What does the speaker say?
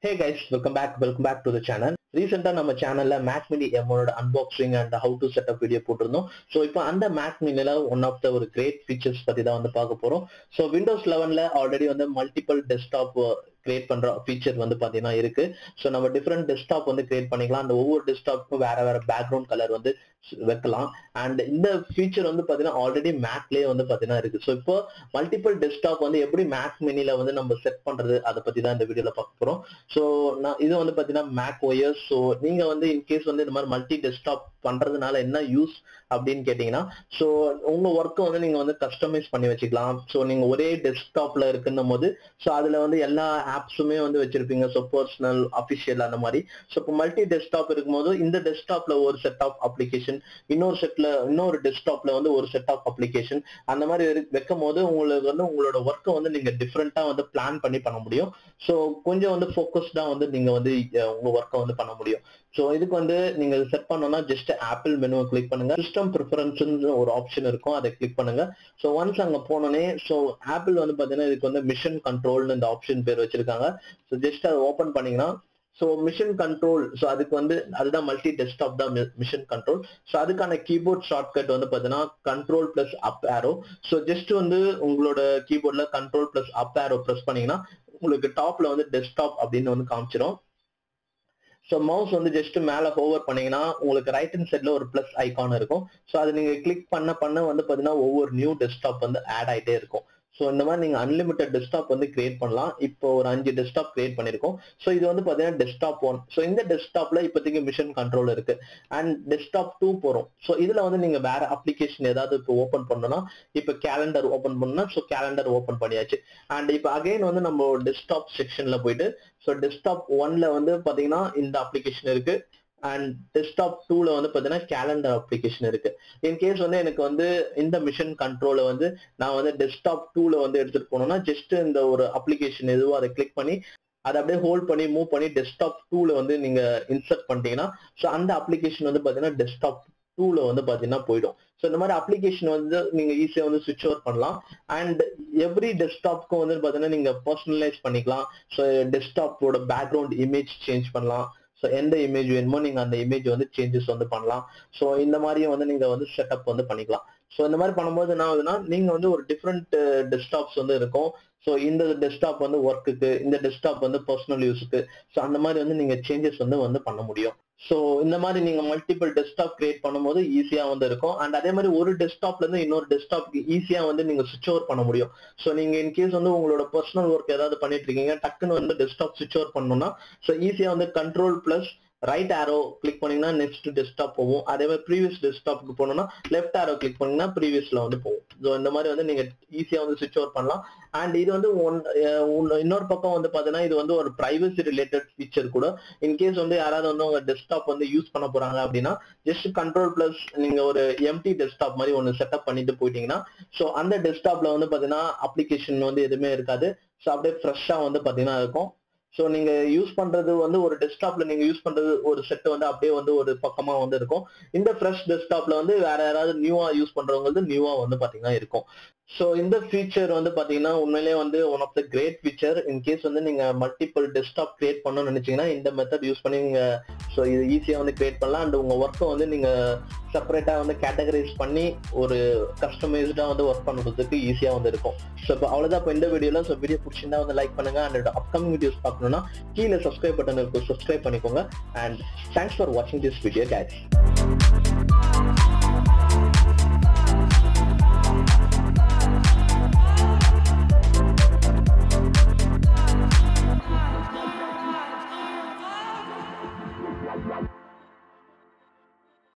hey guys welcome back welcome back to the channel ரீசெண்டா நம்ம சேனல்ல மேக் மினி எம்மோட unboxing and how to setup video போட்டிருந்தோம் so இப்போ அந்த மேக் மினில ஒன் ஆஃப் த ஒரு கிரேட் ஃபீச்சர்ஸ் பத்தி தான் வந்து பார்க்க போறோம் ஸோ விண்டோஸ் லெவன்ல ஆல்ரெடி வந்து மல்டிபிள் டெஸ்க்டாப் கிரியேட் பண்ற ஃபீச்சர் வந்து பாத்தீங்கன்னா இருக்கு ஸோ நம்ம டிஃப்ரெண்ட் டெஸ்க்டாப் வந்து கிரியேட் பண்ணிக்கலாம் அந்த ஒவ்வொரு டெஸ்க்டாப்புக்கும் வேற வேற பேக்ரவுண்ட் கலர் வந்து வைக்கலாம் அண்ட் இந்த ஃபீச்சர் வந்து பாத்தீங்கன்னா ஆல்ரெடி மேக்லயே வந்து பாத்தீங்கன்னா இருக்கு ஸோ இப்போ மல்டிபிள் டெஸ்க்டாப் வந்து எப்படி மேக் மினில வந்து நம்ம செட் பண்றது அதை பத்தி தான் இந்த வீடியோல பார்க்க போறோம் ஸோ நான் இது வந்து பாத்தீங்கன்னா மேக் ஒயர்ஸ் ஸோ நீங்க வந்து இன்கேஸ் வந்து இந்த மாதிரி மல்டி டெஸ்க்டாப் பண்றதுனால என்ன யூஸ் அப்படின்னு கேட்டீங்கன்னா ஸோ உங்க ஒர்க்கை வந்து நீங்க வந்து கஸ்டமைஸ் பண்ணி வச்சுக்கலாம் ஸோ நீங்க ஒரே டெஸ்க்டாப்ல இருக்குன்னும் போது ஸோ அதுல வந்து எல்லா ஆப்ஸுமே வந்து வச்சிருப்பீங்க ஸோ பர்சனல் அஃபிஷியல் அந்த மாதிரி ஸோ இப்போ மல்டி டெஸ்க்டாப் இருக்கும்போது இந்த டெஸ்க்டாப்ல ஒரு செட் ஆஃப் அப்ளிகேஷன் இன்னொரு செட்ல இன்னொரு டெஸ்க்டாப்ல வந்து ஒரு செட் ஆஃப் அப்ளிகேஷன் அந்த மாதிரி இரு- வைக்கும் போது உங்களுக்கு வந்து உங்களோட ஒர்க்கை வந்து நீங்க டிஃப்ரெண்டா வந்து பிளான் பண்ணி பண்ண முடியும் ஸோ கொஞ்சம் வந்து ஃபோக்கஸ்டா வந்து நீங்க வந்து அஹ், உங்க ஒர்க்கை வந்து பண்ண முடியும் ஸோ இதுக்கு வந்து நீங்க செட் பண்ணணும்னா ஜஸ்ட் ஆப்பிள் மெனுவை கிளிக் பண்ணுங்க சிஸ்டம் ப்ரிஃபரன்ஸ் ஒரு ஆப்ஷன் இருக்கும் அதை கிளிக் பண்ணுங்க ஸோ ஒன்ஸ் அங்க போனோடனே ஸோ ஆப்பிள் வந்து பாத்தீங்கன்னா இதுக்கு வந்து மிஷன் கண்ட்ரோல்னு இந்த ஆப்ஷன் பேர் வச்சிருக்காங்க ஸோ ஜஸ்ட் அதை ஓப்பன் பண்ணீங்கன்னா ஸோ மிஷன் கண்ட்ரோல் ஸோ அதுக்கு வந்து அதுதான் மல்டி டெஸ்க்டாப் தான் மிஷன் கண்ட்ரோல் ஸோ அதுக்கான கீபோர்ட் ஷார்ட்கட் வந்து பார்த்தீங்கன்னா control plus up arrow so just வந்து உங்களோட கீபோர்ட்ல control plus up arrow press பண்ணீங்கன்னா உங்களுக்கு டாப்ல வந்து டெஸ்க்டாப் அப்படின்னு வந்து காமிச்சிரும் ஸோ மவுஸ் வந்து ஜஸ்ட் மேலே ஹோவர் பண்ணீங்கன்னா உங்களுக்கு ரைட் ஹேண்ட் சைட்ல ஒரு ப்ளஸ் ஐகான் இருக்கும் ஸோ அதை நீங்க கிளிக் பண்ண பண்ண வந்து பார்த்தீங்கன்னா ஒவ்வொரு நியூ டெஸ்க்டாப் வந்து ஆட் ஆயிட்டே இருக்கும் ஸோ இந்த மாதிரி நீங்க அன்லிமிட்டட் டெஸ்க்டாப் வந்து கிரியேட் பண்ணலாம் இப்போ ஒரு அஞ்சு டெஸ்க்டாப் கிரியேட் பண்ணிருக்கோம் ஸோ இது வந்து பாத்தீங்கன்னா டெஸ்க்டாப் ஒன் ஸோ இந்த டெஸ்க்டாப்ல இப்போதைக்கு மிஷன் கண்ட்ரோல் இருக்கு அண்ட் டெஸ்க்டாப் டூ போறோம் ஸோ இதுல வந்து நீங்க வேற அப்ளிகேஷன் ஏதாவது இப்போ ஓப்பன் பண்ணணும்னா இப்போ கேலண்டர் ஓப்பன் பண்ணா ஸோ கேலண்டர் ஓப்பன் பண்ணியாச்சு அண்ட் இப்போ அகைன் வந்து நம்ம டெஸ்க்டாப் செக்ஷன்ல போயிட்டு ஸோ டெஸ்க்டாப் ஒன்ல வந்து பாத்தீங்கன்னா இந்த அப்ளிகேஷன் இருக்கு அண்ட் டெஸ்க்டாப் டூல வந்து பாத்தீங்கன்னா கேலண்டர் அப்ளிகேஷன் இருக்கு இன் கேஸ் வந்து எனக்கு வந்து இந்த மிஷன் கண்ட்ரோல வந்து நான் வந்து டெஸ்க்டாப் டூல வந்து எடுத்துட்டு போனோம்னா ஜஸ்ட் இந்த ஒரு அப்ளிகேஷன் எதுவோ அதை கிளிக் பண்ணி அதை அப்படியே ஹோல்ட் பண்ணி மூவ் பண்ணி டெஸ்க்டாப் டூல வந்து நீங்க இன்சர்ட் பண்ணிட்டீங்கன்னா ஸோ அந்த அப்ளிகேஷன் வந்து பாத்தீங்கன்னா டெஸ்க்டாப் டூல வந்து பாத்தீங்கன்னா போயிடும் ஸோ இந்த மாதிரி அப்ளிகேஷன் வந்து நீங்க ஈஸியா வந்து சுவிட்ச் ஓவர் பண்ணலாம் அண்ட் எவ்ரி டெஸ்க்டாப்க்கும் வந்து பாத்தீங்கன்னா நீங்க பர்சனலைஸ் பண்ணிக்கலாம் ஸோ டெஸ்க்டாப்போட பேக்ரவுண்ட் இமேஜ் சேஞ்ச் பண்ணலாம் ஸோ எந்த இமேஜ் வேணுமோ நீங்க அந்த இமேஜ் வந்து சேஞ்சஸ் வந்து பண்ணலாம் ஸோ இந்த மாதிரியும் வந்து நீங்க வந்து செட்டப் வந்து பண்ணிக்கலாம் ஸோ இந்த மாதிரி பண்ணும்போது என்ன ஆகுதுன்னா நீங்க வந்து ஒரு டிஃப்ரெண்ட் டெஸ்க்டாப்ஸ் வந்து இருக்கும் ஸோ இந்த டெஸ்க்டாப் வந்து ஒர்க்குக்கு இந்த டெஸ்க்டாப் வந்து பர்சனல் யூஸுக்கு ஸோ அந்த மாதிரி வந்து நீங்க சேஞ்சஸ் வந்து வந்து பண்ண முடியும் ஸோ இந்த மாதிரி நீங்க மல்டிபிள் டெஸ்க்டாப் கிரியேட் பண்ணும்போது ஈஸியா வந்து இருக்கும் அண்ட் அதே மாதிரி ஒரு டெஸ்க்டாப்ல இருந்து இன்னொரு டெஸ்க்டாப்க்கு ஈஸியா வந்து நீங்க சுவிச் ஓவர் பண்ண முடியும் ஸோ நீங்க இன்கேஸ் வந்து உங்களோட பர்சனல் ஒர்க் ஏதாவது பண்ணிட்டு இருக்கீங்க டக்குன்னு வந்து டெஸ்க்டாப் சுவிச் ஓவர் பண்ணணும்னா ஸோ ஈஸியா வந்து control plus right arrow click பண்ணீங்கன்னா நெக்ஸ்ட் டெஸ்க்டாப் போகும் அதே மாதிரி ப்ரீவியஸ் டெஸ்க்டாப்க்கு போனோம்னா லெஃப்ட் ஆரோ கிளிக் பண்ணீங்கன்னா ப்ரீவியஸ்ல வந்து போகும் ஸோ இந்த மாதிரி வந்து நீங்க ஈஸியா வந்து சுவிச் ஓவர் பண்ணலாம் அண்ட் இது வந்து ஒன் அஹ் உன்- இன்னொரு பக்கம் வந்து பாத்தீங்கன்னா இது வந்து ஒரு பிரைவசி ரிலேட்டட் ஃபீச்சர் கூட இன்கேஸ் வந்து யாராவது வந்து உங்க டெஸ்க்டாப் வந்து யூஸ் பண்ண போறாங்க அப்படின்னா ஜஸ்ட் கண்ட்ரோல் பிளஸ் நீங்க ஒரு எம்டி டெஸ்க்டாப் மாதிரி ஒன்னு செட்டப் பண்ணிட்டு போயிட்டீங்கன்னா ஸோ அந்த டெஸ்க்டாப்ல வந்து பாத்தீங்கன்னா அப்ளிகேஷன் வந்து எதுவுமே இருக்காது ஸோ அப்படியே ஃப்ரெஷ்ஷா வந்து பாத்தீங்கன்னா இருக்கும் ஸோ நீங்க யூஸ் பண்றது வந்து ஒரு டெஸ்க்டாப்ல நீங்க யூஸ் பண்றது ஒரு செட் வந்து அப்படியே வந்து ஒரு பக்கமா வந்து இருக்கும் இந்த ஃப்ரெஷ் டெஸ்க்டாப்ல வந்து வேற யாராவது நியூவா யூஸ் பண்றவங்க வந்து நியூவா வந்து பாத்தீங்கன்னா இருக்கும் ஸோ இந்த ஃபீச்சர் வந்து பாத்தீங்கன்னா உண்மையிலேயே வந்து one of the great feature in case வந்து நீங்க மல்டிபிள் டெஸ்க்டாப் கிரியேட் பண்ணணும்னு நினைச்சீங்கன்னா இந்த மெத்தட் யூஸ் பண்ணி நீங்க ஸோ இது ஈஸியா வந்து கிரியேட் பண்ணலாம் அண்ட் உங்க ஒர்க்கை வந்து நீங்க செப்பரேட்டா வந்து கேட்டகரைஸ் பண்ணி ஒரு கஸ்டமைஸ்டா வந்து ஒர்க் பண்ணுறதுக்கு ஈஸியா வந்து இருக்கும் ஸோ இப்போ அவ்வளவுதான் இப்போ இந்த வீடியோல ஸோ வீடியோ பிடிச்சிருந்தா வந்து லைக் பண்ணுங்க அண்ட் அப்கமிங் வீடியோஸ் பார்க்கணும்னா கீழே சப்ஸ்கிரைப் பட்டன் இருக்கும் சப்ஸ்கிரைப் பண்ணிக்கோங்க அண்ட் தேங்க்ஸ் ஃபார் வாட்சிங் திஸ் வீடியோ guys